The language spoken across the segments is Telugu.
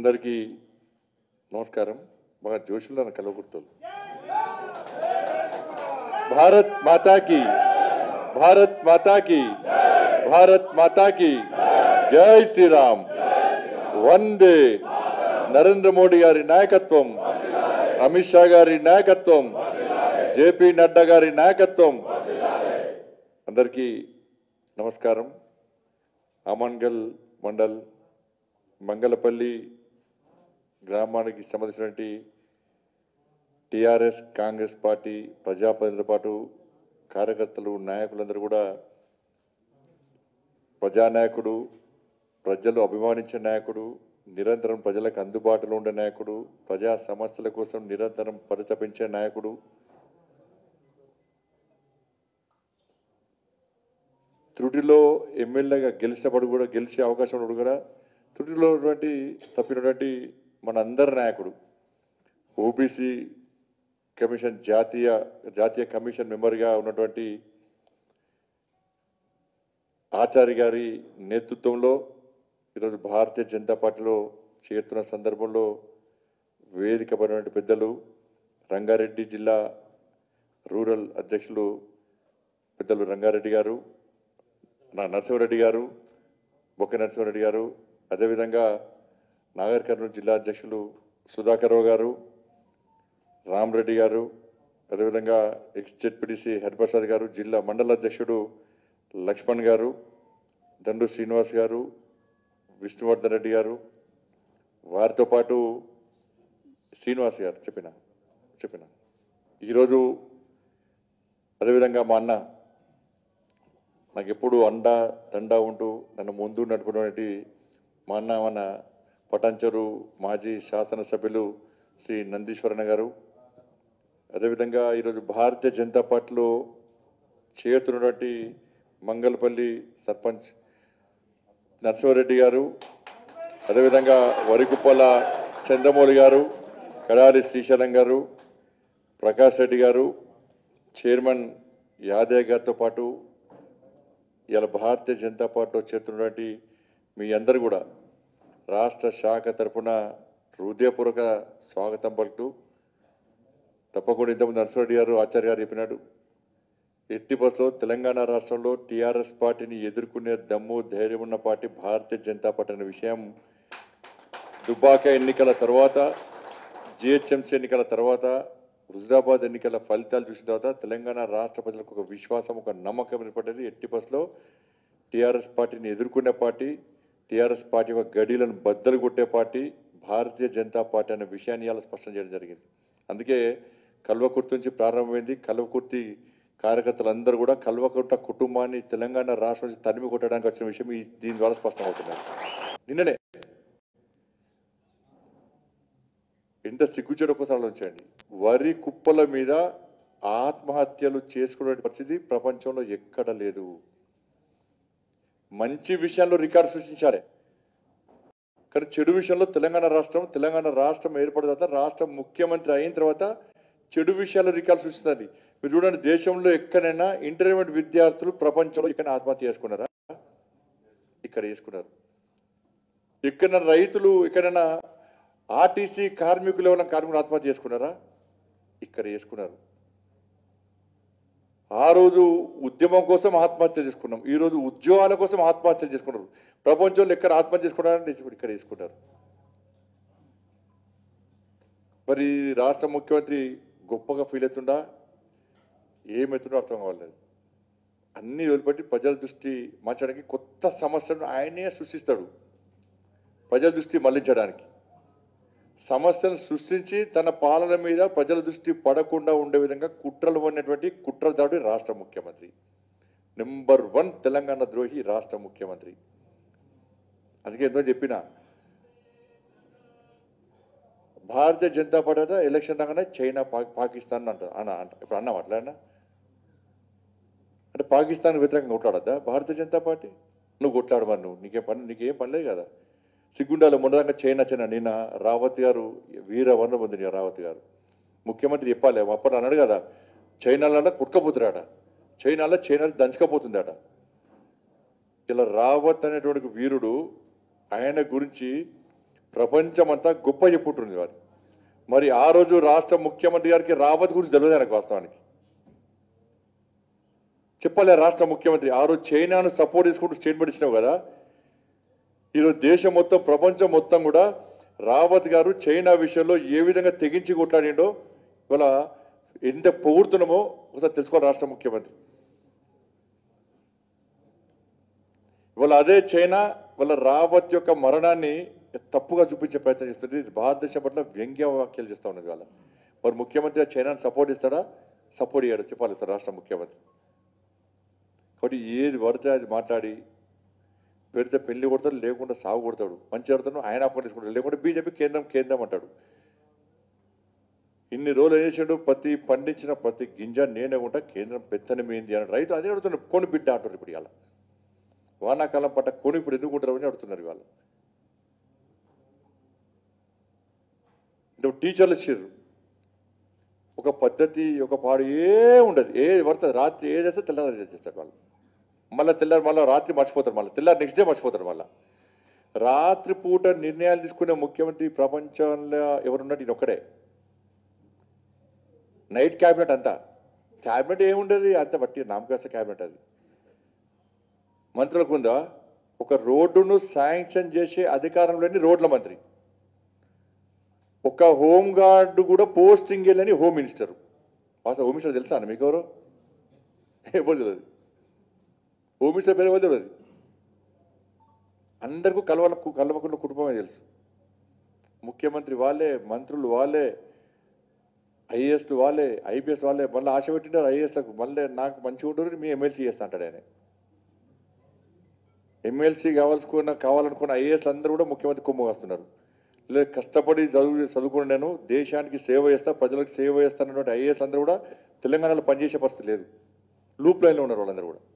అందరికీ నమస్కారం బాగా జోషుల్లో నన్ను కలవకుర్తోలు భారత్ మాతాకి భారత్ మాతాకి భారత్ మాతాకి జై శ్రీరామ్ వందే నరేంద్ర మోడీ గారి నాయకత్వం అమిత్ షా గారి నాయకత్వం జేపీ నడ్డా గారి నాయకత్వం అందరికీ నమస్కారం అమన్గల్ మండల్ మంగళపల్లి గ్రామానికి సంబంధించినటువంటి టిఆర్ఎస్ కాంగ్రెస్ పార్టీ ప్రజాప్రతినిధులతో పాటు కార్యకర్తలు నాయకులందరూ కూడా ప్రజానాయకుడు ప్రజలు అభిమానించే నాయకుడు నిరంతరం ప్రజలకు అందుబాటులో ఉండే నాయకుడు ప్రజా సమస్యల కోసం నిరంతరం పరితపించే నాయకుడు త్రుటిలో ఎమ్మెల్యేగా గెలిచినప్పుడు కూడా గెలిచే అవకాశం ఉన్నప్పుడు కూడా త్రుటిలో ఉన్నటువంటి తప్పినటువంటి మనందరి నాయకుడు ఓబీసీ కమిషన్ జాతీయ జాతీయ కమిషన్ మెంబర్గా ఉన్నటువంటి ఆచార్య గారి నేతృత్వంలో ఈరోజు భారతీయ జనతా పార్టీలో చేరుతున్న సందర్భంలో వేదిక పడినటువంటి పెద్దలు రంగారెడ్డి జిల్లా రూరల్ అధ్యక్షులు పెద్దలు రంగారెడ్డి గారు నా నరసింహారెడ్డి గారు బొక్క నరసింహారెడ్డి గారు అదేవిధంగా నాగర్ కర్నూలు జిల్లా అధ్యక్షులు సుధాకర్ రావు గారు రామరెడ్డి గారు అదేవిధంగా ఎక్స్ జెడ్పీటీసీ హరిప్రసాద్ గారు జిల్లా మండల అధ్యక్షుడు లక్ష్మణ్ గారు దండు శ్రీనివాస్ గారు విష్ణువర్ధన్ రెడ్డి గారు వారితో పాటు శ్రీనివాస్ గారు చెప్పిన చెప్పిన ఈరోజు అదేవిధంగా మా అన్న నాకు ఎప్పుడు అండా దండా ఉంటూ నన్ను ముందు నడుపుకున్నటువంటి మా అన్న మన పటాంచరు మాజీ శాసనసభ్యులు శ్రీ నందీశ్వరణ గారు అదేవిధంగా ఈరోజు భారతీయ జనతా పార్టీలో చేరుతున్నటువంటి మంగళపల్లి సర్పంచ్ నరసింహారెడ్డి గారు అదేవిధంగా వరికుప్పల చంద్రమౌళి గారు కడారి శ్రీశైలం గారు ప్రకాష్ రెడ్డి గారు చైర్మన్ యాదయ్య గారితో పాటు ఇవాళ భారతీయ జనతా పార్టీలో చేరుతున్నటువంటి మీ అందరు కూడా రాష్ట్ర శాఖ తరఫున హృదయపూర్వక స్వాగతం పలుకుతూ తప్పకుండా ఇంతకుముందు నరసింహారెడ్డి గారు ఆచార్య గారు చెప్పినాడు ఎట్టి బస్సులో తెలంగాణ రాష్ట్రంలో టీఆర్ఎస్ పార్టీని ఎదుర్కొనే దమ్ము ధైర్యం ఉన్న పార్టీ భారతీయ జనతా పార్టీ అనే విషయం దుబ్బాక ఎన్నికల తర్వాత జిహెచ్ఎంసీ ఎన్నికల తర్వాత హుజరాబాద్ ఎన్నికల ఫలితాలు చూసిన తర్వాత తెలంగాణ రాష్ట్ర ప్రజలకు ఒక విశ్వాసం ఒక నమ్మకం ఏర్పడ్డది ఎట్టి బస్సులో టీఆర్ఎస్ పార్టీని ఎదుర్కొనే పార్టీ టీఆర్ఎస్ పార్టీ యొక్క గడీలను బద్దలు కొట్టే పార్టీ భారతీయ జనతా పార్టీ అనే విషయాన్ని ఇవాళ స్పష్టం చేయడం జరిగింది అందుకే కల్వకుర్తి నుంచి ప్రారంభమైంది కల్వకుర్తి కార్యకర్తలందరూ కూడా కల్వకుట్ట కుటుంబాన్ని తెలంగాణ రాష్ట్రం నుంచి తరిమి కొట్టడానికి వచ్చిన విషయం ఈ దీని ద్వారా స్పష్టమవుతున్నది నిన్ననే ఎంత సిగ్గుచేడు ఒకసారి ఆలోచించండి వరి కుప్పల మీద ఆత్మహత్యలు చేసుకునే పరిస్థితి ప్రపంచంలో ఎక్కడ లేదు మంచి విషయాల్లో రికార్డు సృష్టించారే కానీ చెడు విషయంలో తెలంగాణ రాష్ట్రం తెలంగాణ రాష్ట్రం ఏర్పడిన తర్వాత రాష్ట్ర ముఖ్యమంత్రి అయిన తర్వాత చెడు విషయాల్లో రికార్డు సృష్టిస్తుంది మీరు చూడండి దేశంలో ఎక్కడైనా ఇంటర్మీడియట్ విద్యార్థులు ప్రపంచంలో ఇక్కడ ఆత్మహత్య చేసుకున్నారా ఇక్కడ చేసుకున్నారు ఎక్కడైనా రైతులు ఎక్కడైనా ఆర్టీసీ కార్మికులు ఎవరైనా కార్మికులు ఆత్మహత్య చేసుకున్నారా ఇక్కడ చేసుకున్నారు ఆ రోజు ఉద్యమం కోసం ఆత్మహత్య చేసుకున్నాం ఈ రోజు ఉద్యోగాల కోసం ఆత్మహత్య చేసుకున్నారు ప్రపంచంలో ఎక్కడ ఆత్మహత్య చేసుకున్నారని ఇక్కడ చేసుకుంటారు మరి రాష్ట్ర ముఖ్యమంత్రి గొప్పగా ఫీల్ అవుతుండా ఏమవుతుందో అర్థం కావాలి అన్ని వదిలిపెట్టి ప్రజల దృష్టి మార్చడానికి కొత్త సమస్యలను ఆయనే సృష్టిస్తాడు ప్రజల దృష్టి మళ్లించడానికి సమస్యను సృష్టించి తన పాలన మీద ప్రజల దృష్టి పడకుండా ఉండే విధంగా కుట్రలు ఉన్నటువంటి కుట్రదాడు రాష్ట్ర ముఖ్యమంత్రి నెంబర్ వన్ తెలంగాణ ద్రోహి రాష్ట్ర ముఖ్యమంత్రి అందుకే ఎంతో చెప్పిన భారతీయ జనతా పార్టీ అయితే ఎలక్షన్ రాగానే చైనా పా- పాకిస్తాన్ అంట అన్న అంట ఇప్పుడు అన్నాం అట్లా అన్నా అంటే పాకిస్తాన్ వ్యతిరేకంగా కొట్లాడద్దా భారతీయ జనతా పార్టీ నువ్వు కొట్లాడు మరి నువ్వు నీకేం పని నీకేం పనిలేదు కదా సిగ్గుండాలి మొన్నదాకా చైనా చైనా నిన్న రావత్ గారు వీర వర్ణ పొందిన రావత్ గారు ముఖ్యమంత్రి చెప్పాలి అప్పుడు అన్నాడు కదా చైనాలో కుట్టుకపోతున్నాడ చైనాలో చైనా దంచకపోతుందట ఇలా రావత్ అనేటువంటి వీరుడు ఆయన గురించి ప్రపంచమంతా గొప్ప చెప్పుంటుంది వారు మరి ఆ రోజు రాష్ట్ర ముఖ్యమంత్రి గారికి రావత్ గురించి తెలియదు ఆయనకు వాస్తవానికి చెప్పలే రాష్ట్ర ముఖ్యమంత్రి ఆ రోజు చైనాను సపోర్ట్ చేసుకుంటూ స్టేట్మెంట్ ఇచ్చినావు కదా ఈరోజు దేశం మొత్తం ప్రపంచం మొత్తం కూడా రావత్ గారు చైనా విషయంలో ఏ విధంగా తెగించి కొట్లాడిండో ఇవాళ ఎంత పొగుడుతున్నామో ఒకసారి తెలుసుకోవాలి రాష్ట్ర ముఖ్యమంత్రి ఇవాళ అదే చైనా వాళ్ళ రావత్ యొక్క మరణాన్ని తప్పుగా చూపించే ప్రయత్నం చేస్తుంది ఇది భారతదేశం పట్ల వ్యంగ్య వ్యాఖ్యలు చేస్తా ఉన్నది వాళ్ళ మరి ముఖ్యమంత్రి ఆ చైనాను సపోర్ట్ ఇస్తాడా సపోర్ట్ ఇయ్యాడు చెప్పాలి సార్ రాష్ట్ర ముఖ్యమంత్రి కాబట్టి ఏది పడితే అది మాట్లాడి పెడితే పెళ్లి కొడతాడు లేకుండా సాగు కొడతాడు మంచి కొడతాడు ఆయన అకౌంట్ తీసుకుంటాడు లేకుంటే బీజేపీ కేంద్రం కేంద్రం అంటాడు ఇన్ని రోజులు ఏం చేసాడు ప్రతి పండించిన ప్రతి గింజ నేనే ఉంటా కేంద్రం పెత్తనమైంది అని రైతు అదే అడుగుతున్నాడు కొని బిడ్డ అంటారు ఇప్పుడు ఇవాళ వానాకాలం పట్ట కొని ఇప్పుడు ఎందుకు ఉంటారు అని అడుగుతున్నారు ఇవాళ ఇంత టీచర్లు ఇచ్చారు ఒక పద్ధతి ఒక పాడు ఏ ఉండదు ఏ పడుతుంది రాత్రి ఏ చేస్తే తెల్లారి చేస్తారు వాళ్ళు మళ్ళీ తెల్లారి మళ్ళీ రాత్రి మర్చిపోతారు మళ్ళీ తెల్లారి నెక్స్ట్ డే మర్చిపోతారు మళ్ళీ రాత్రి పూట నిర్ణయాలు తీసుకునే ముఖ్యమంత్రి ప్రపంచంలో ఎవరున్నట్టు ఈయన ఒక్కడే నైట్ క్యాబినెట్ అంతా క్యాబినెట్ ఏముండదు అంత బట్టి నామకాస్త క్యాబినెట్ అది మంత్రులకు ఉందా ఒక రోడ్డును శాంక్షన్ చేసే అధికారం లేని రోడ్ల మంత్రి ఒక హోమ్ గార్డు కూడా పోస్టింగ్ వెళ్ళని హోమ్ మినిస్టర్ అసలు హోమ్ మినిస్టర్ తెలుసా మీకు ఎవరు ఎవరు తెలియదు హోమ్ మినిస్టర్ పేరు ఎవరు తెలియదు అందరికీ కలవల కలవకుండా కుటుంబమే తెలుసు ముఖ్యమంత్రి వాళ్ళే మంత్రులు వాళ్ళే ఐఏఎస్లు వాళ్ళే ఐపీఎస్ వాళ్ళే మళ్ళీ ఆశ పెట్టినారు ఐఏఎస్లకు మళ్ళీ నాకు మంచిగా ఉంటుంది మీ ఎమ్మెల్సీ చేస్తా అంటాడు ఆయన ఎమ్మెల్సీ కావాల్సుకున్న కావాలనుకున్న ఐఏఎస్ అందరూ కూడా ముఖ్యమంత్రి కొమ్ము వస్తున్నారు లేదు కష్టపడి చదువు చదువుకుని నేను దేశానికి సేవ చేస్తా ప్రజలకు సేవ చేస్తానటువంటి ఐఏఎస్ అందరూ కూడా తెలంగాణలో పనిచేసే పరిస్థితి లేదు లూప్ లైన్లో ఉన్నారు వాళ్ళందరూ కూడా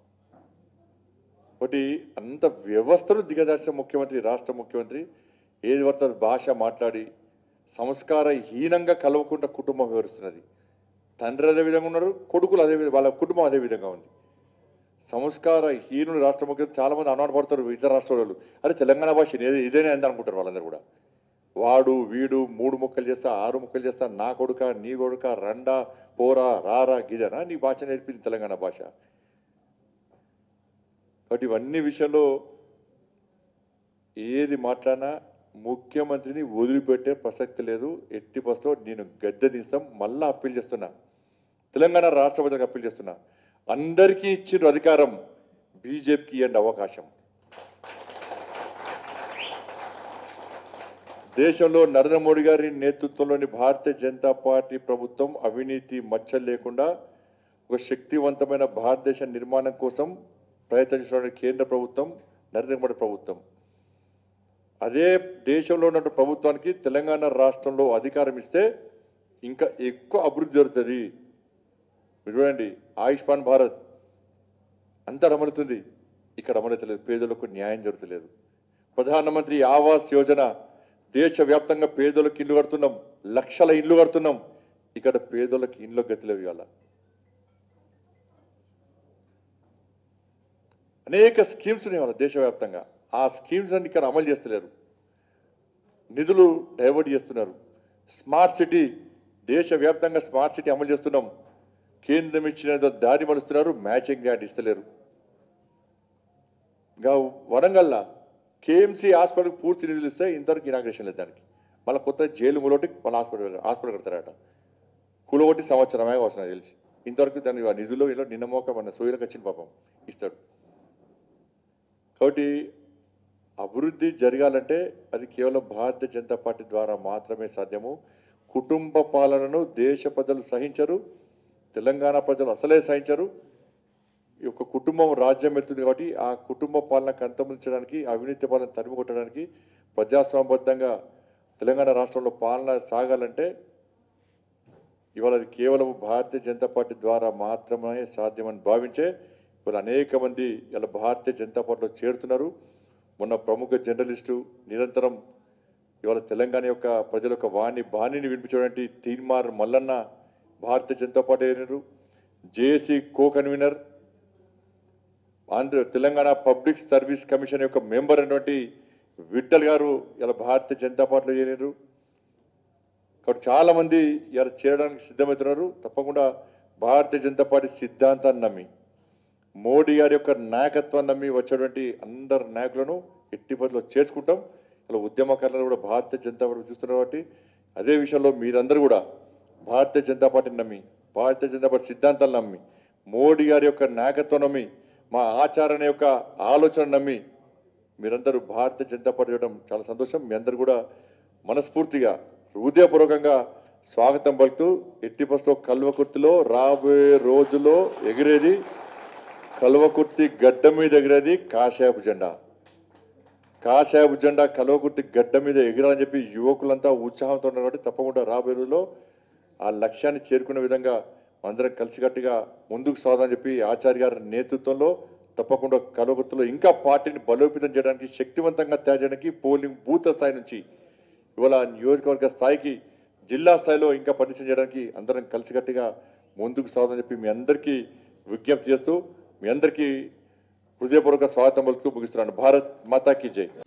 ఒకటి అంత వ్యవస్థను దిగదార్చిన ముఖ్యమంత్రి రాష్ట్ర ముఖ్యమంత్రి ఏది పడుతుంది భాష మాట్లాడి సంస్కార హీనంగా కలవకుండా కుటుంబం వివరిస్తున్నది తండ్రి అదే విధంగా ఉన్నారు కొడుకులు అదే విధంగా వాళ్ళ కుటుంబం అదే విధంగా ఉంది సంస్కార హీనుడు రాష్ట్ర ముఖ్యమంత్రి చాలా మంది అనుమాన పడతారు ఇతర రాష్ట్రాలు అరే తెలంగాణ భాష ఇదే ఇదేనే అంది అనుకుంటారు వాళ్ళందరూ కూడా వాడు వీడు మూడు ముక్కలు చేస్తా ఆరు ముక్కలు చేస్తా నా కొడుక నీ కొడుక రండా పోరా రారా గిదనా నీ భాష నేర్పింది తెలంగాణ భాష కాబట్టి ఇవన్నీ విషయంలో ఏది మాట్లాడినా ముఖ్యమంత్రిని వదిలిపెట్టే ప్రసక్తి లేదు ఎట్టి బస్సులో నేను గద్దె తీస్తాం మళ్ళా అప్పీల్ చేస్తున్నా తెలంగాణ రాష్ట్రపతికి అప్పీల్ చేస్తున్నా అందరికీ ఇచ్చిన అధికారం బీజేపీకి ఇవ్వండి అవకాశం దేశంలో నరేంద్ర మోడీ గారి నేతృత్వంలోని భారతీయ జనతా పార్టీ ప్రభుత్వం అవినీతి మచ్చలు లేకుండా ఒక శక్తివంతమైన భారతదేశ నిర్మాణం కోసం ప్రయత్నించిన కేంద్ర ప్రభుత్వం నరేంద్ర మోడీ ప్రభుత్వం అదే దేశంలో ఉన్న ప్రభుత్వానికి తెలంగాణ రాష్ట్రంలో అధికారం ఇస్తే ఇంకా ఎక్కువ అభివృద్ధి జరుగుతుంది మీరు చూడండి ఆయుష్మాన్ భారత్ అంతా అమలుతుంది ఇక్కడ అమలవుతలేదు పేదలకు న్యాయం జరుగుతలేదు ప్రధానమంత్రి ఆవాస్ యోజన దేశవ్యాప్తంగా పేదలకు ఇల్లు కడుతున్నాం లక్షల ఇల్లు కడుతున్నాం ఇక్కడ పేదలకు ఇల్లు గతిలేవు ఇవాళ అనేక స్కీమ్స్ ఉన్నాయి వాళ్ళ దేశవ్యాప్తంగా ఆ స్కీమ్స్ అన్ని ఇక్కడ అమలు చేస్తలేరు నిధులు డైవర్ట్ చేస్తున్నారు స్మార్ట్ సిటీ దేశవ్యాప్తంగా స్మార్ట్ సిటీ అమలు చేస్తున్నాం కేంద్రం ఇచ్చిన దారి మలుస్తున్నారు మ్యాచింగ్ గ్రాంట్ ఇస్తలేరు ఇంకా వరంగల్లా కేఎంసీ హాస్పిటల్కి పూర్తి నిధులు ఇస్తే ఇంతవరకు ఇనాగ్రేషన్ లేదు దానికి మళ్ళీ కొత్త జైలు మూలొట్టి మళ్ళీ హాస్పిటల్ హాస్పిటల్ కడతారట కూలగొట్టి సంవత్సరమే వస్తుంది తెలిసి ఇంతవరకు దాని ఆ నిధులు ఇలా నిన్నమోక మన సూర్యులకు వచ్చిన పాపం ఇస్తాడు కాబట్టి అభివృద్ధి జరగాలంటే అది కేవలం భారతీయ జనతా పార్టీ ద్వారా మాత్రమే సాధ్యము కుటుంబ పాలనను దేశ ప్రజలు సహించరు తెలంగాణ ప్రజలు అసలే సహించరు ఈ యొక్క కుటుంబం రాజ్యం వెళ్తుంది కాబట్టి ఆ కుటుంబ పాలనకు అంతమించడానికి అవినీతి పాలన తరిమి కొట్టడానికి ప్రజాస్వామ్యబద్ధంగా తెలంగాణ రాష్ట్రంలో పాలన సాగాలంటే ఇవాళ అది కేవలం భారతీయ జనతా పార్టీ ద్వారా మాత్రమే సాధ్యమని భావించే ఇవాళ అనేక మంది ఇలా భారతీయ జనతా పార్టీలో చేరుతున్నారు మొన్న ప్రముఖ జర్నలిస్టు నిరంతరం ఇవాళ తెలంగాణ యొక్క ప్రజల యొక్క వాణి బాణిని వినిపించడానికి తీన్మార్ మల్లన్న భారతీయ జనతా పార్టీ అయినారు JAC co convener Andhra Telangana public service commission యొక్క మెంబర్ అయినటువంటి విఠల్ గారు ఇలా భారతీయ జనతా పార్టీలో చేరారు కాబట్టి చాలా మంది ఇలా చేరడానికి సిద్ధమవుతున్నారు తప్పకుండా భారతీయ జనతా పార్టీ సిద్ధాంతాన్ని నమ్మి మోడీ గారి యొక్క నాయకత్వాన్ని నమ్మి వచ్చేటువంటి అందరు నాయకులను ఎట్టి పదిలో చేర్చుకుంటాం ఇలా ఉద్యమకారులను కూడా భారతీయ జనతా పార్టీ చూస్తున్నారు కాబట్టి అదే విషయంలో మీరందరూ కూడా భారతీయ జనతా పార్టీని నమ్మి భారతీయ జనతా పార్టీ సిద్ధాంతాలు నమ్మి మోడీ గారి యొక్క నాయకత్వం నమ్మి మా ఆచరణ యొక్క ఆలోచన నమ్మి మీరందరూ భారతీయ జనతా పార్టీ చేయడం చాలా సంతోషం మీ అందరూ కూడా మనస్ఫూర్తిగా హృదయపూర్వకంగా స్వాగతం పలుకుతూ ఎట్టి బస్సులో కల్వకుర్తిలో రాబోయే రోజుల్లో ఎగిరేది కల్వకుర్తి గడ్డ మీద ఎగిరేది కాషాయపు జెండా కాషాయపు జెండా కల్వకుర్తి గడ్డ మీద ఎగిరాలని చెప్పి యువకులంతా ఉత్సాహంతో ఉన్నారు కాబట్టి తప్పకుండా రాబోయే రోజుల్లో ఆ లక్ష్యాన్ని చేరుకునే విధంగా అందరం కలిసికట్టుగా ముందుకు సాగాలని చెప్పి ఆచార్య గారి నేతృత్వంలో తప్పకుండా కలవగుర్తులో ఇంకా పార్టీని బలోపేతం చేయడానికి శక్తివంతంగా తయారు చేయడానికి పోలింగ్ బూత్ స్థాయి నుంచి ఇవాళ నియోజకవర్గ స్థాయికి జిల్లా స్థాయిలో ఇంకా పనిచేయడానికి చేయడానికి అందరం కలిసికట్టుగా ముందుకు సాగాలని చెప్పి మీ అందరికీ విజ్ఞప్తి చేస్తూ మీ అందరికీ హృదయపూర్వక స్వాగతం పలుకుతూ ముగిస్తున్నాను భారత్ మాతాకి జై